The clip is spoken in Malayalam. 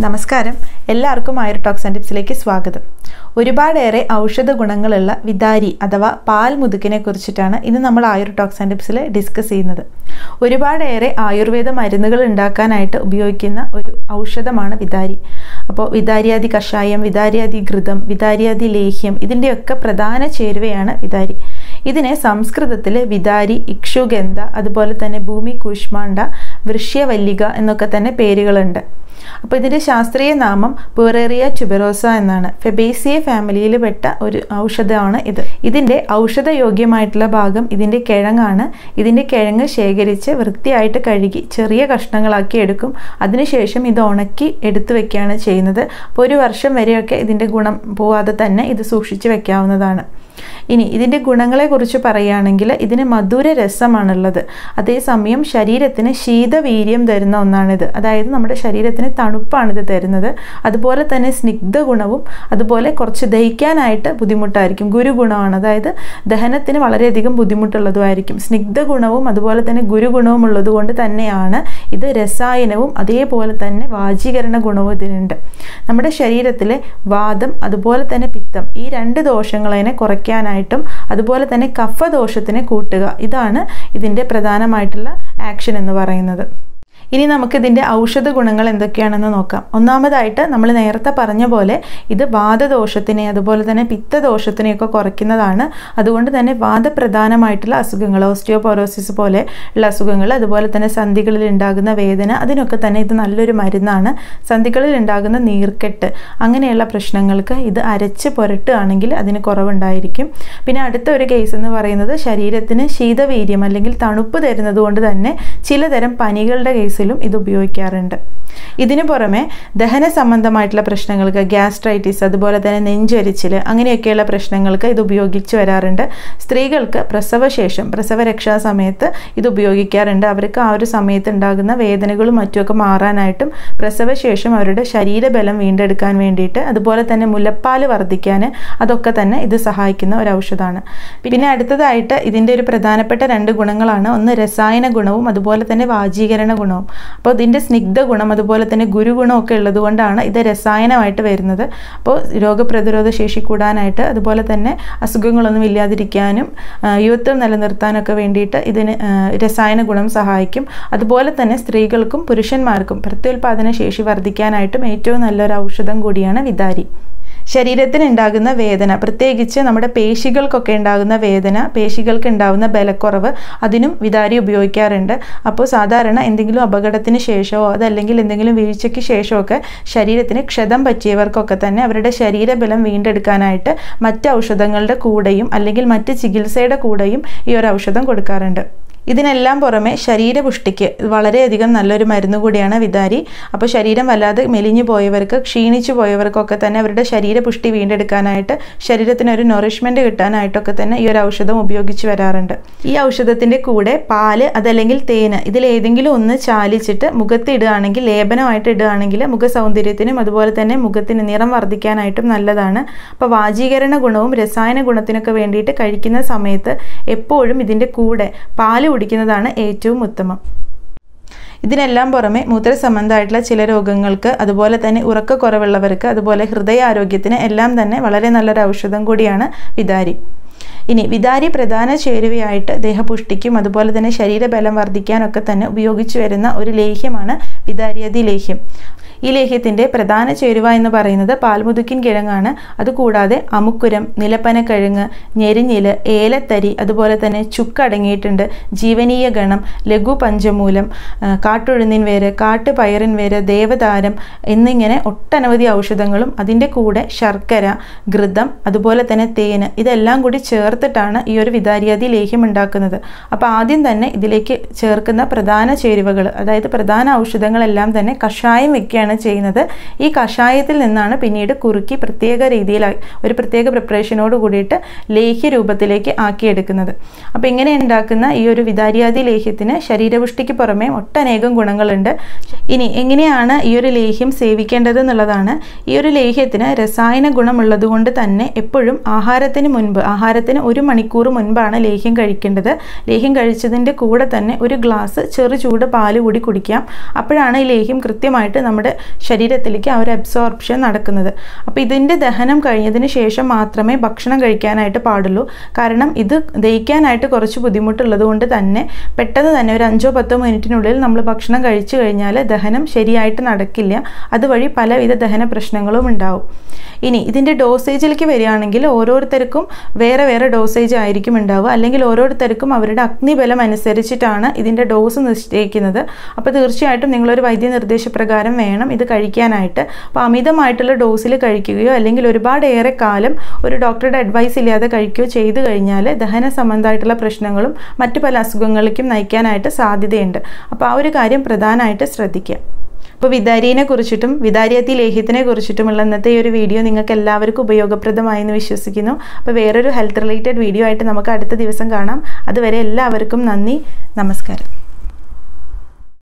നമസ്കാരം എല്ലാവർക്കും ആയുർടോക്സ് ആൻഡ് ടിപ്സിലേക്ക് സ്വാഗതം ഒരുപാടേറെ ഔഷധ ഗുണങ്ങളുള്ള വിതാരി അഥവാ പാൽ മുതുക്കിനെ കുറിച്ചിട്ടാണ് ഇന്ന് നമ്മൾ ആയുർടോക്സ് ആൻഡ് ടിപ്സിൽ ഡിസ്കസ് ചെയ്യുന്നത് ഒരുപാടേറെ ആയുർവേദ മരുന്നുകൾ ഉണ്ടാക്കാനായിട്ട് ഉപയോഗിക്കുന്ന ഒരു ഔഷധമാണ് വിതാരി അപ്പോൾ വിതാരിയാദി കഷായം വിതാരിയാദി ഘൃതം വിതാരിയാദി ലേഹ്യം ഇതിൻ്റെയൊക്കെ പ്രധാന ചേരുവയാണ് വിതാരി ഇതിനെ സംസ്കൃതത്തിൽ വിതാരി ഇക്ഷുഗന്ധ അതുപോലെ തന്നെ ഭൂമി കൂഷ്മാണ്ഡ വൃഷ്യവല്ലിക എന്നൊക്കെ തന്നെ പേരുകളുണ്ട് അപ്പോൾ ഇതിൻ്റെ ശാസ്ത്രീയ നാമം പുറേറിയ ട്യൂബറോസ എന്നാണ് ഫെബേസിയ ഫാമിലിയിൽ പെട്ട ഒരു ഔഷധമാണ് ഇത് ഇതിൻ്റെ ഔഷധയോഗ്യമായിട്ടുള്ള ഭാഗം ഇതിൻ്റെ കിഴങ്ങാണ് ഇതിൻ്റെ കിഴങ്ങ് ശേഖരിച്ച് വൃത്തിയായിട്ട് കഴുകി ചെറിയ കഷ്ണങ്ങളാക്കി എടുക്കും അതിനുശേഷം ഇത് ഉണക്കി എടുത്തു വെക്കുകയാണ് ചെയ്യുന്നത് അപ്പോൾ ഒരു വർഷം വരെയൊക്കെ ഇതിൻ്റെ ഗുണം പോവാതെ തന്നെ ഇത് സൂക്ഷിച്ച് വെക്കാവുന്നതാണ് ഇനി ഇതിൻ്റെ ഗുണങ്ങളെക്കുറിച്ച് പറയുകയാണെങ്കിൽ ഇതിന് മധുര രസമാണുള്ളത് അതേസമയം ശരീരത്തിന് ശീതവീര്യം തരുന്ന ഒന്നാണിത് അതായത് നമ്മുടെ ശരീരത്തിന് തണുപ്പാണിത് തരുന്നത് അതുപോലെ തന്നെ സ്നിഗ്ധ ഗുണവും അതുപോലെ കുറച്ച് ദഹിക്കാനായിട്ട് ബുദ്ധിമുട്ടായിരിക്കും ഗുരുഗുണമാണ് അതായത് ദഹനത്തിന് വളരെയധികം ബുദ്ധിമുട്ടുള്ളതുമായിരിക്കും സ്നിഗ്ധ ഗുണവും അതുപോലെ തന്നെ ഗുരുഗുണവും ഉള്ളത് കൊണ്ട് തന്നെയാണ് ഇത് രസായനവും അതേപോലെ തന്നെ വാചീകരണ ഗുണവും ഇതിനുണ്ട് നമ്മുടെ ശരീരത്തിലെ വാദം അതുപോലെ തന്നെ പിത്തം ഈ രണ്ട് ദോഷങ്ങളതിനെ കുറയ്ക്കാനായിട്ടും അതുപോലെ തന്നെ കഫദോഷത്തിനെ കൂട്ടുക ഇതാണ് ഇതിൻ്റെ പ്രധാനമായിട്ടുള്ള ആക്ഷൻ എന്ന് പറയുന്നത് ഇനി നമുക്ക് ഇതിൻ്റെ ഔഷധ ഗുണങ്ങൾ എന്തൊക്കെയാണെന്ന് നോക്കാം ഒന്നാമതായിട്ട് നമ്മൾ നേരത്തെ പറഞ്ഞ പോലെ ഇത് വാദദോഷത്തിനെ അതുപോലെ തന്നെ പിത്തദോഷത്തിനെയൊക്കെ കുറയ്ക്കുന്നതാണ് അതുകൊണ്ട് തന്നെ വാദപ്രധാനമായിട്ടുള്ള അസുഖങ്ങൾ ഓസ്റ്റിയോപോറോസിസ് പോലെ ഉള്ള അസുഖങ്ങൾ അതുപോലെ തന്നെ സന്ധികളിൽ ഉണ്ടാകുന്ന വേദന അതിനൊക്കെ തന്നെ ഇത് നല്ലൊരു മരുന്നാണ് സന്ധികളിൽ ഉണ്ടാകുന്ന നീർക്കെട്ട് അങ്ങനെയുള്ള പ്രശ്നങ്ങൾക്ക് ഇത് അരച്ച് പുരട്ടുകയാണെങ്കിൽ അതിന് കുറവുണ്ടായിരിക്കും പിന്നെ അടുത്ത ഒരു കേസ് എന്ന് പറയുന്നത് ശരീരത്തിന് ശീതവീര്യം അല്ലെങ്കിൽ തണുപ്പ് തരുന്നത് കൊണ്ട് തന്നെ ചിലതരം പനികളുടെ കേസിലും ഇത് ഉപയോഗിക്കാറുണ്ട് ഇതിനു പുറമെ ദഹന സംബന്ധമായിട്ടുള്ള പ്രശ്നങ്ങൾക്ക് ഗ്യാസ്ട്രൈറ്റിസ് അതുപോലെ തന്നെ നെഞ്ചരിച്ചിൽ അങ്ങനെയൊക്കെയുള്ള പ്രശ്നങ്ങൾക്ക് ഇത് ഉപയോഗിച്ച് വരാറുണ്ട് സ്ത്രീകൾക്ക് പ്രസവശേഷം പ്രസവരക്ഷാ സമയത്ത് ഇത് ഉപയോഗിക്കാറുണ്ട് അവർക്ക് ആ ഒരു സമയത്ത് ഉണ്ടാകുന്ന വേദനകളും മറ്റുമൊക്കെ മാറാനായിട്ടും പ്രസവശേഷം അവരുടെ ശരീരബലം വീണ്ടെടുക്കാൻ വേണ്ടിയിട്ട് അതുപോലെ തന്നെ മുലപ്പാൽ വർദ്ധിക്കാൻ അതൊക്കെ തന്നെ ഇത് സഹായിക്കുന്ന ഒരു ഔഷധമാണ് പിന്നെ അടുത്തതായിട്ട് ഇതിൻ്റെ ഒരു പ്രധാനപ്പെട്ട രണ്ട് ഗുണങ്ങളാണ് ഒന്ന് രസായന ഗുണവും അതുപോലെ തന്നെ വാചീകരണ ഗുണവും അപ്പോൾ ഇതിൻ്റെ സ്നിഗ്ധ ഗുണം അതുപോലെ തന്നെ ഗുരുഗുണമൊക്കെ ഉള്ളത് കൊണ്ടാണ് ഇത് രസായനമായിട്ട് വരുന്നത് അപ്പോൾ രോഗപ്രതിരോധ ശേഷി കൂടാനായിട്ട് അതുപോലെ തന്നെ അസുഖങ്ങളൊന്നും ഇല്ലാതിരിക്കാനും യുവത്വം നിലനിർത്താനൊക്കെ വേണ്ടിയിട്ട് ഇതിന് രസായന ഗുണം സഹായിക്കും അതുപോലെ തന്നെ സ്ത്രീകൾക്കും പുരുഷന്മാർക്കും പ്രത്യുൽപാദന ശേഷി വർദ്ധിക്കാനായിട്ടും ഏറ്റവും നല്ലൊരു ഔഷധം കൂടിയാണ് വിതാരി ശരീരത്തിന് ഉണ്ടാകുന്ന വേദന പ്രത്യേകിച്ച് നമ്മുടെ പേശികൾക്കൊക്കെ ഉണ്ടാകുന്ന വേദന പേശികൾക്ക് ഉണ്ടാകുന്ന ബലക്കുറവ് അതിനും വിതാരി ഉപയോഗിക്കാറുണ്ട് അപ്പോൾ സാധാരണ എന്തെങ്കിലും അപകടത്തിന് ശേഷമോ അതല്ലെങ്കിൽ എന്തെങ്കിലും വീഴ്ചയ്ക്ക് ശേഷമൊക്കെ ശരീരത്തിന് ക്ഷതം പറ്റിയവർക്കൊക്കെ തന്നെ അവരുടെ ശരീരബലം വീണ്ടെടുക്കാനായിട്ട് മറ്റ് ഔഷധങ്ങളുടെ കൂടെയും അല്ലെങ്കിൽ മറ്റ് ചികിത്സയുടെ കൂടെയും ഈ ഒരു ഔഷധം കൊടുക്കാറുണ്ട് ഇതിനെല്ലാം പുറമെ ശരീരപുഷ്ടിക്ക് വളരെയധികം നല്ലൊരു മരുന്ന് കൂടിയാണ് വിതാരി അപ്പോൾ ശരീരം വല്ലാതെ മെലിഞ്ഞു പോയവർക്ക് ക്ഷീണിച്ചു പോയവർക്കൊക്കെ തന്നെ അവരുടെ ശരീരപുഷ്ടി വീണ്ടെടുക്കാനായിട്ട് ശരീരത്തിന് ഒരു നൊറിഷ്മെൻറ്റ് കിട്ടാനായിട്ടൊക്കെ തന്നെ ഈ ഒരു ഔഷധം ഉപയോഗിച്ച് വരാറുണ്ട് ഈ ഔഷധത്തിൻ്റെ കൂടെ പാല് അതല്ലെങ്കിൽ തേന് ഇതിലേതെങ്കിലും ഒന്ന് ചാലിച്ചിട്ട് മുഖത്ത് ഇടുകയാണെങ്കിൽ ലേപനമായിട്ട് ഇടുകയാണെങ്കിൽ മുഖ സൗന്ദര്യത്തിനും അതുപോലെ തന്നെ മുഖത്തിന് നിറം വർദ്ധിക്കാനായിട്ടും നല്ലതാണ് അപ്പോൾ വാചീകരണ ഗുണവും രസായന ഗുണത്തിനൊക്കെ വേണ്ടിയിട്ട് കഴിക്കുന്ന സമയത്ത് എപ്പോഴും ഇതിൻ്റെ കൂടെ പാല് കുടിക്കുന്നതാണ് ഏറ്റവും ഉത്തമം ഇതിനെല്ലാം പുറമെ മൂത്രസംബന്ധമായിട്ടുള്ള ചില രോഗങ്ങൾക്ക് അതുപോലെ തന്നെ ഉറക്കക്കുറവുള്ളവർക്ക് അതുപോലെ ഹൃദയാരോഗ്യത്തിന് എല്ലാം തന്നെ വളരെ നല്ലൊരു ഔഷധം കൂടിയാണ് വിതാരി ഇനി വിതാരി പ്രധാന ചേരുവയായിട്ട് ദേഹപുഷ്ടിക്കും അതുപോലെ തന്നെ ശരീരബലം വർദ്ധിക്കാനൊക്കെ തന്നെ ഉപയോഗിച്ചു വരുന്ന ഒരു ലേഹ്യമാണ് വിതാരിയതി ലേഹ്യം ഈ ലേഹ്യത്തിൻ്റെ പ്രധാന ചേരുവ എന്ന് പറയുന്നത് പാൽമുതുക്കിൻ കിഴങ്ങാണ് അതുകൂടാതെ അമുക്കുരം നിലപ്പനക്കിഴങ്ങ് ഞെരിഞ്ഞില് ഏലത്തരി അതുപോലെ തന്നെ ചുക്ക് അടങ്ങിയിട്ടുണ്ട് ജീവനീയ ഗണം ലഘു പഞ്ചമൂലം കാട്ടുഴുന്നിൻ വേര് കാട്ടുപയറിൻ വേര് ദേവതാരം എന്നിങ്ങനെ ഒട്ടനവധി ഔഷധങ്ങളും അതിൻ്റെ കൂടെ ശർക്കര ഘൃതം അതുപോലെ തന്നെ തേന് ഇതെല്ലാം കൂടി ചേർത്തിട്ടാണ് ഈ ഒരു വിതാരിയാതി ലേഹ്യം ഉണ്ടാക്കുന്നത് അപ്പോൾ ആദ്യം തന്നെ ഇതിലേക്ക് ചേർക്കുന്ന പ്രധാന ചേരുവകൾ അതായത് പ്രധാന ഔഷധങ്ങളെല്ലാം തന്നെ കഷായം വെക്കുകയാണ് ചെയ്യുന്നത് ഈ കഷായത്തിൽ നിന്നാണ് പിന്നീട് കുറുക്കി പ്രത്യേക രീതിയിൽ ഒരു പ്രത്യേക പ്രിപ്പറേഷനോട് കൂടിയിട്ട് ലേഹ്യ രൂപത്തിലേക്ക് ആക്കിയെടുക്കുന്നത് അപ്പോൾ ഇങ്ങനെ ഉണ്ടാക്കുന്ന ഈ ഒരു വിതാരിയാതി ലേഹ്യത്തിന് ശരീരപുഷ്ടിക്ക് പുറമെ ഒട്ടനേകം ഗുണങ്ങളുണ്ട് ഇനി എങ്ങനെയാണ് ഈ ഒരു ലേഹ്യം സേവിക്കേണ്ടത് എന്നുള്ളതാണ് ഈ ഒരു ലേഹ്യത്തിന് രസായന ഗുണമുള്ളത് കൊണ്ട് തന്നെ എപ്പോഴും ആഹാരത്തിന് മുൻപ് ആഹാരത്തിന് ഒരു മണിക്കൂർ മുൻപാണ് ലേഹ്യം കഴിക്കേണ്ടത് ലേഹ്യം കഴിച്ചതിൻ്റെ കൂടെ തന്നെ ഒരു ഗ്ലാസ് ചെറു ചൂട് പാല് കൂടി കുടിക്കാം അപ്പോഴാണ് ഈ ലേഹ്യം കൃത്യമായിട്ട് നമ്മുടെ ശരീരത്തിലേക്ക് ആ ഒരു അബ്സോർപ്ഷൻ നടക്കുന്നത് അപ്പോൾ ഇതിൻ്റെ ദഹനം കഴിഞ്ഞതിന് ശേഷം മാത്രമേ ഭക്ഷണം കഴിക്കാനായിട്ട് പാടുള്ളൂ കാരണം ഇത് ദഹിക്കാനായിട്ട് കുറച്ച് ബുദ്ധിമുട്ടുള്ളത് കൊണ്ട് തന്നെ പെട്ടെന്ന് തന്നെ ഒരു അഞ്ചോ പത്തോ മിനിറ്റിനുള്ളിൽ നമ്മൾ ഭക്ഷണം കഴിച്ചു കഴിഞ്ഞാൽ ദഹനം ശരിയായിട്ട് നടക്കില്ല അതുവഴി പലവിധ ദഹന പ്രശ്നങ്ങളും ഉണ്ടാവും ഇനി ഇതിൻ്റെ ഡോസേജിലേക്ക് വരികയാണെങ്കിൽ ഓരോരുത്തർക്കും വേറെ വേറെ ഡോസേജ് ആയിരിക്കും ഉണ്ടാവുക അല്ലെങ്കിൽ ഓരോരുത്തർക്കും അവരുടെ അഗ്നിബലം അനുസരിച്ചിട്ടാണ് ഇതിൻ്റെ ഡോസ് നിശ്ചയിക്കുന്നത് അപ്പോൾ തീർച്ചയായിട്ടും നിങ്ങളൊരു വൈദ്യ നിർദ്ദേശപ്രകാരം വേണം ഇത് കഴിക്കാനായിട്ട് അപ്പോൾ അമിതമായിട്ടുള്ള ഡോസിൽ കഴിക്കുകയോ അല്ലെങ്കിൽ ഒരുപാട് ഏറെ കാലം ഒരു ഡോക്ടറുടെ അഡ്വൈസ് ഇല്ലാതെ കഴിക്കുകയോ ചെയ്തു കഴിഞ്ഞാൽ ദഹന സംബന്ധമായിട്ടുള്ള പ്രശ്നങ്ങളും മറ്റു പല അസുഖങ്ങളിലേക്കും നയിക്കാനായിട്ട് സാധ്യതയുണ്ട് അപ്പോൾ ആ ഒരു കാര്യം പ്രധാനമായിട്ട് ശ്രദ്ധിക്കുക അപ്പോൾ വിദാരിയെ കുറിച്ചിട്ടും വിദാരിയത്തി ലേഹ്യത്തിനെ കുറിച്ചിട്ടുമുള്ള ഇന്നത്തെ ഈ ഒരു വീഡിയോ നിങ്ങൾക്ക് എല്ലാവർക്കും ഉപയോഗപ്രദമായി എന്ന് വിശ്വസിക്കുന്നു അപ്പോൾ വേറൊരു ഹെൽത്ത് റിലേറ്റഡ് വീഡിയോ ആയിട്ട് നമുക്ക് അടുത്ത ദിവസം കാണാം അതുവരെ എല്ലാവർക്കും നന്ദി നമസ്കാരം